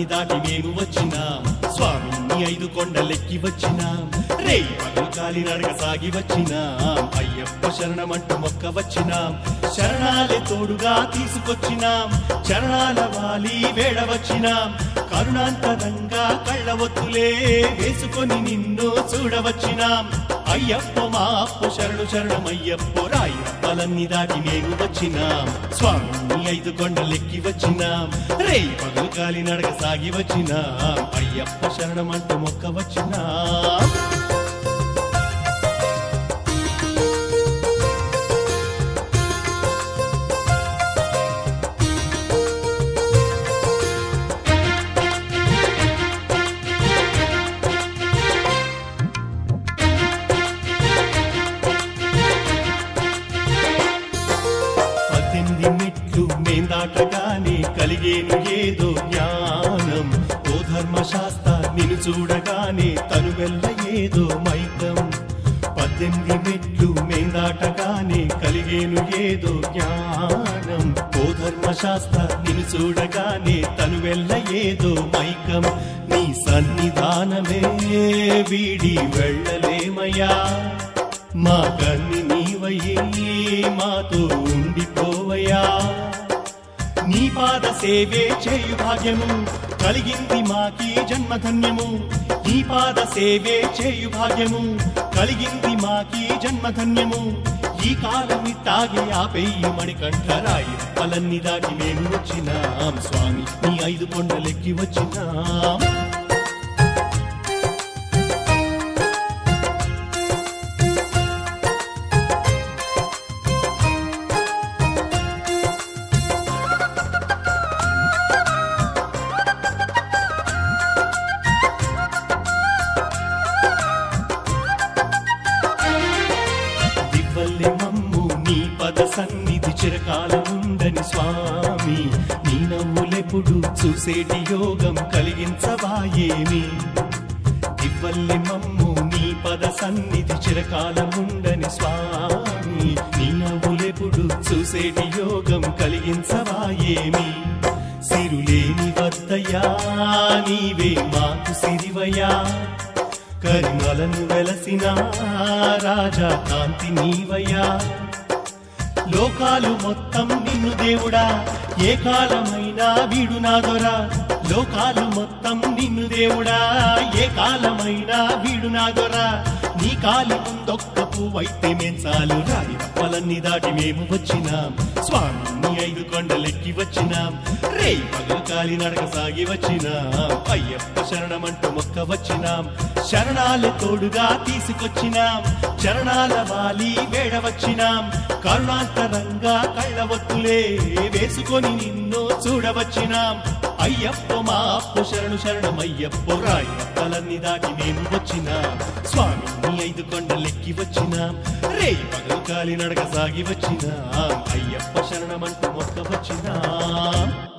పలన్ని దాటి మేము వచ్చినాం స్వామి నీ ఐదు కొండలెక్కి వచ్చినాం రే పగలు కాలి నడక సాగి వచ్చినాం అయ్యప్ప శరణమంటూ మొక్క వచ్చినాం శరణాలే తోడుగా తీసుకొచ్చినాం చరణాల వాలి వేడ వచ్చినాం కరుణాంతరంగా కళ్ళ ఒత్తులే వేసుకొని నిన్ను చూడవచ్చినాం అయ్యప్ప మా అప్పు శరణు శరణమయ్యప్ప రాయప్పలన్ని దాటి మేము వచ్చినాం స్వామి నీ ఐదు కొండలెక్కి వచ్చినాం రే పగలు కాలి నడక సాగి వచ్చినాం అయ్యప్ప శరణమంటూ మొక్క వచ్చినాం పద్దెనిమిది మెట్లు మేం దాటగానే కలిగేను ఏదో జ్ఞానం ఓ ధర్మశాస్త్ర నిన్ను చూడగానే తను వెళ్ళ ఏదో మైకం పద్దెనిమిది మెట్లు మేం దాటగానే కలిగేను ఏదో జ్ఞానం ఓ ధర్మశాస్త్ర నిన్ను చూడగానే తను వెళ్ళ ఏదో మైకం నీ సన్నిధానమే వీడి వెళ్ళలేమయ్యా మా కన్ని నీవయ్యే మాతో ఉండిపోవయ్యా నీ పాద సేవే చేయు భాగ్యము కలిగింది మాకి జన్మధన్యము నీ పాద సేవే చేయు భాగ్యము కలిగింది మాకి జన్మధన్యము ఈ కాలం తాగి ఆపేయి మణికంఠరాయి పలన్ని దాటి మేము వచ్చినాం స్వామి నీ ఐదు కొండలెక్కి వచ్చినాం దివ్వల్లి మమ్ము నీ పద సన్నిధి చిరకాలముండని స్వామి నీ నవ్వులెప్పుడు చూసేటి యోగం కలిగించవాయేమి దివ్వల్లి మమ్ము నీ పద సన్నిధి చిరకాలముండని స్వామి నీ నవ్వులెప్పుడు చూసేటి యోగం కలిగించవాయేమి సిరులేని వద్దయా నీవే మాకు సిరివయా కరిమలను వెలసిన రాజా కాంతి నీవయ్యా లోకాలు మొత్తం నిన్ను దేవుడా ఏ కాలమైనా వీడు నా దొరా లోకాలు మొత్తం నిన్ను దేవుడా ఏ కాలమైనా వీడు నా దొరా నీ కాలి ముందొక్క పువ్వైతే మేం చాలు రాయి పలన్ని దాటి మేము వచ్చినాం స్వామి నీ ఐదు కొండలెక్కి వచ్చినాం రే పగలు కాలి నడక సాగి వచ్చినాం అయ్యప్ప శరణమంటూ మొక్క వచ్చినాం శరణాలు తోడుగా తీసుకొచ్చినాం చరణాల వాలి వేడ వచ్చినాం కరుణాంతరంగా కళ్ళ ఒత్తులే వేసుకొని నిన్ను చూడవచ్చినాం అయ్యప్ప మా అప్పు శరణు శరణమయ్యప్ప రాయప్పలన్ని దాటి మేము వచ్చినాం స్వామి నీ ఐదు కొండలెక్కి వచ్చినాం రే పగలు కాలి నడక సాగి వచ్చినాం అయ్యప్ప శరణమంటూ మొక్క వచ్చినాం